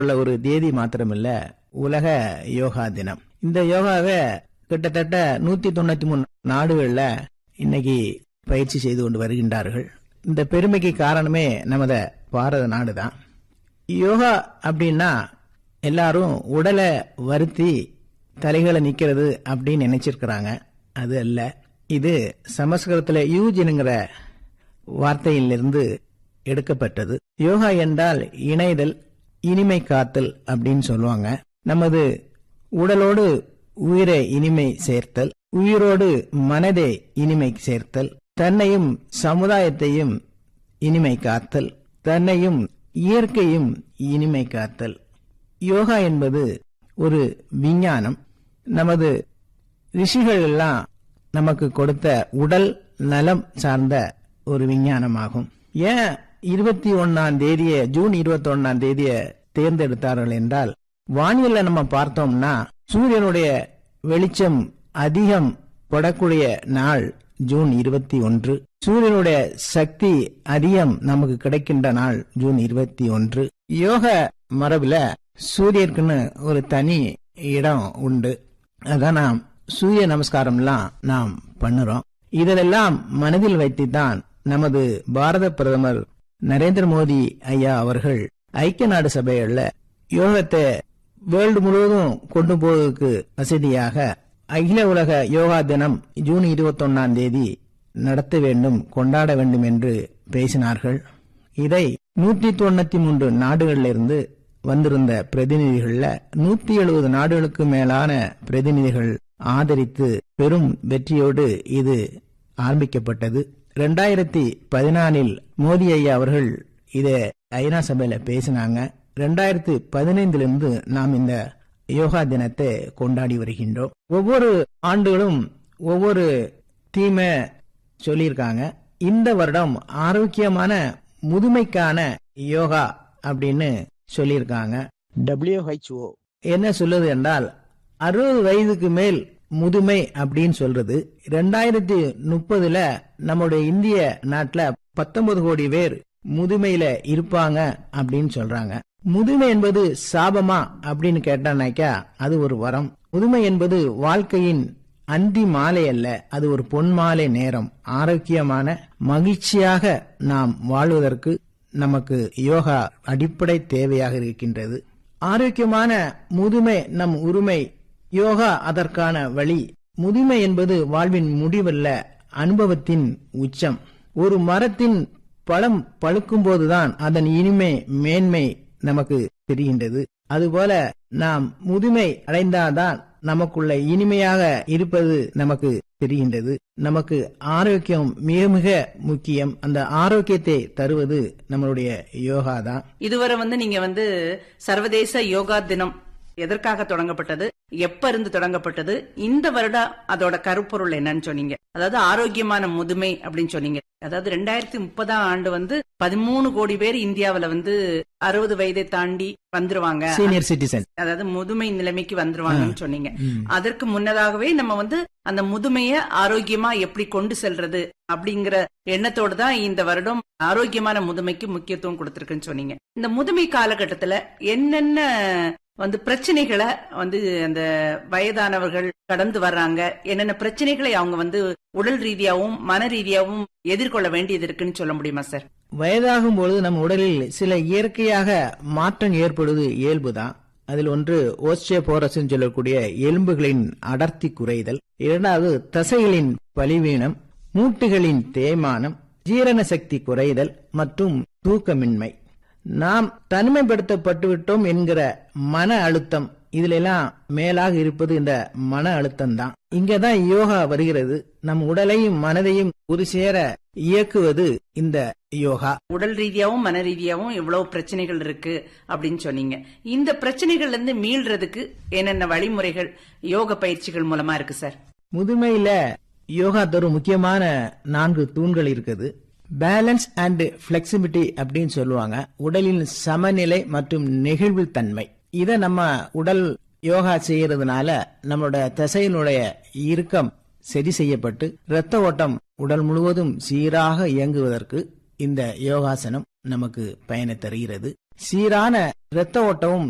உள்ள ஒரு தேதி மாத்திரமில்ல உலக யோகா தினம் இந்த யோகாவை கிட்டத்தட்ட நூத்தி தொண்ணூத்தி மூணு நாடுகள்ல இன்னைக்கு பயிற்சி செய்து கொண்டு வருகின்றார்கள் இந்த பெருமைக்கு காரணமே நமது பாரத நாடு தான் யோகா அப்படின்னா எல்லாரும் உடலை வருத்தி தலைகளை நிக்கிறது அப்படின்னு நினைச்சிருக்கிறாங்க அது அல்ல இது சமஸ்கிருதத்துல யூஜினுங்கிற வார்த்தையிலிருந்து எடுக்கப்பட்டது யோகா என்றால் இணைதல் இனிமை காத்தல் அப்படின்னு சொல்லுவாங்க நமது உடலோடு உயிரை இனிமை சேர்த்தல் உயிரோடு மனதை இனிமை சேர்த்தல் தன்னையும் சமுதாயத்தையும் இனிமை காத்தல் தன்னையும் இயற்கையும் இனிமை காத்தல் யோகா என்பது ஒரு விஞ்ஞானம் நமது ரிஷிகள் எல்லாம் நமக்கு கொடுத்த உடல் நலம் சார்ந்த ஒரு விஞ்ஞானமாகும் ஏன் இருபத்தி ஒன்னாம் தேதிய ஜூன் இருபத்தி ஒன்னாம் தேதிய தேர்ந்தெடுத்தார்கள் என்றால் வானியல்ல நம்ம பார்த்தோம்னா சூரியனுடைய வெளிச்சம் அதிகம் படக்கூடிய நாள் ஜூன் இருபத்தி ஒன்று சூரியனுடைய சக்தி அதிகம் நமக்கு கிடைக்கின்ற நாள் ஜூன் இருபத்தி ஒன்று யோக மரபுல சூரியனுக்குன்னு ஒரு தனி இடம் உண்டு அதான் நாம் சூரிய நமஸ்காரம்லாம் நாம் பண்ணுறோம் இதெல்லாம் மனதில் வைத்துதான் நமது பாரத பிரதமர் நரேந்திர மோடி ஐயா அவர்கள் ஐக்கிய நாடு சபைகள்ல யோகத்தை வேர்ல்டு முழுவதும் கொண்டு போவதற்கு வசதியாக அகில உலக யோகா தினம் ஜூன் இருபத்தொன்னாம் தேதி நடத்த வேண்டும் கொண்டாட வேண்டும் என்று பேசினார்கள் இதை நூற்றி தொண்ணூத்தி மூன்று நாடுகளிலிருந்து வந்திருந்த பிரதிநிதிகள்ல நூத்தி எழுபது நாடுகளுக்கு மேலான பிரதிநிதிகள் ஆதரித்து பெரும் வெற்றியோடு இது ஆரம்பிக்கப்பட்டது ரெண்டாயிரத்தி பதினாலில் மோடி ஐயா அவர்கள் இதை ஐநா சபையில பேசினாங்க ரெண்டாயிரத்தி பதினைந்திலிருந்து நாம் இந்த யோகா தினத்தை கொண்டாடி வருகின்றோம் ஒவ்வொரு ஆண்டுகளும் ஒவ்வொரு தீமை சொல்லியிருக்காங்க இந்த வருடம் ஆரோக்கியமான முதுமைக்கான யோகா அப்படின்னு சொல்லியிருக்காங்க WHO என்ன சொல்லுது என்றால் அறுபது வயதுக்கு மேல் முதுமை அப்படின்னு சொல்றது ரெண்டாயிரத்தி முப்பதுல நம்முடைய இந்திய நாட்டுல பத்தொன்பது கோடி பேர் முதுமையில இருப்பாங்க அப்படின்னு சொல்றாங்க முதுமை என்பது சாபமா அப்படின்னு கேட்டானாக்கா அது ஒரு வரம் முதுமை என்பது வாழ்க்கையின் அந்தி மாலை அல்ல அது ஒரு பொன் மாலை நேரம் ஆரோக்கியமான மகிழ்ச்சியாக நாம் வாழ்வதற்கு நமக்கு யோகா அடிப்படை தேவையாக இருக்கின்றது ஆரோக்கியமான முதுமை நம் உரிமை யோகா அதற்கான வழி முதுமை என்பது வாழ்வின் முடிவல்ல அனுபவத்தின் உச்சம் ஒரு மரத்தின் பழம் பழுக்கும் போதுதான் அதன் இனிமை மேன்மை நமக்கு தெரிகின்றது அதுபோல நாம் முதுமை அடைந்தால்தான் நமக்குள்ள இனிமையாக இருப்பது நமக்கு தெரிகின்றது நமக்கு ஆரோக்கியம் மிக மிக முக்கியம் அந்த ஆரோக்கியத்தை தருவது நம்மளுடைய யோகா தான் இதுவரை வந்து நீங்க வந்து சர்வதேச யோகா தினம் எதற்காக தொடங்கப்பட்டது எப்ப இருந்து தொடங்கப்பட்டது இந்த வருடம் அதோட கருப்பொருள் என்னன்னு சொன்னீங்க அதாவது ஆரோக்கியமான முதுமை அப்படின்னு சொன்னீங்க அதாவது ரெண்டாயிரத்தி முப்பதாம் ஆண்டு வந்து பதிமூணு கோடி பேர் இந்தியாவுல வந்து அறுபது வயதை தாண்டி வந்துருவாங்க சீனியர் சிட்டிசன் அதாவது முதுமை நிலைமைக்கு வந்துருவாங்கன்னு சொன்னீங்க அதற்கு முன்னதாகவே நம்ம வந்து அந்த முதுமைய ஆரோக்கியமா எப்படி கொண்டு செல்றது அப்படிங்கிற எண்ணத்தோடு தான் இந்த வருடம் ஆரோக்கியமான முதுமைக்கு முக்கியத்துவம் கொடுத்திருக்குன்னு சொன்னீங்க இந்த முதுமை காலகட்டத்துல என்னென்ன வந்து பிரச்சனைகளை வந்து அந்த வயதானவர்கள் கடந்து வர்றாங்க என்னென்ன பிரச்சனைகளை அவங்க வந்து உடல் ரீதியாவும் மன ரீதியாவும் எதிர்கொள்ள வேண்டியது இருக்குன்னு சொல்ல முடியுமா சார் வயதாகும் பொழுது நம் உடலில் சில இயற்கையாக மாற்றம் ஏற்படுவது இயல்புதான் அதில் ஒன்று ஓஸ்டியோபோரஸ் சொல்லக்கூடிய எலும்புகளின் அடர்த்தி குறைதல் இரண்டாவது தசைகளின் பலிவீனம் மூட்டுகளின் தேய்மானம் ஜீரண சக்தி குறைதல் மற்றும் தூக்கமின்மை நாம் தனிமைப்படுத்தப்பட்டு விட்டோம் என்கிற மன அழுத்தம் இதுல எல்லாம் மேலாக இருப்பது இந்த மன அழுத்தம் தான் இங்கதான் யோகா வருகிறது நம் உடலையும் மனதையும் ஒரு சேர இயக்குவது இந்த யோகா உடல் ரீதியாவும் மன ரீதியாவும் எவ்வளவு பிரச்சனைகள் இருக்கு அப்படின்னு சொன்னீங்க இந்த பிரச்சனைகள்ல இருந்து மீள்றதுக்கு என்னென்ன வழிமுறைகள் யோக பயிற்சிகள் மூலமா இருக்கு சார் முதுமையில யோகா தரும் முக்கியமான நான்கு தூண்கள் இருக்குது பேலன்ஸ் அண்ட் பிளெக்சிபிலிட்டி அப்படின்னு சொல்லுவாங்க உடலின் சமநிலை மற்றும் நெகிழ்வு தன்மை இதை நம்ம உடல் யோகா செய்யறதுனால நம்மளோட தசையினுடைய இறுக்கம் சரி செய்யப்பட்டு இரத்த ஓட்டம் உடல் முழுவதும் சீராக இயங்குவதற்கு இந்த யோகாசனம் நமக்கு பயனை தருகிறது சீரான இரத்த ஓட்டமும்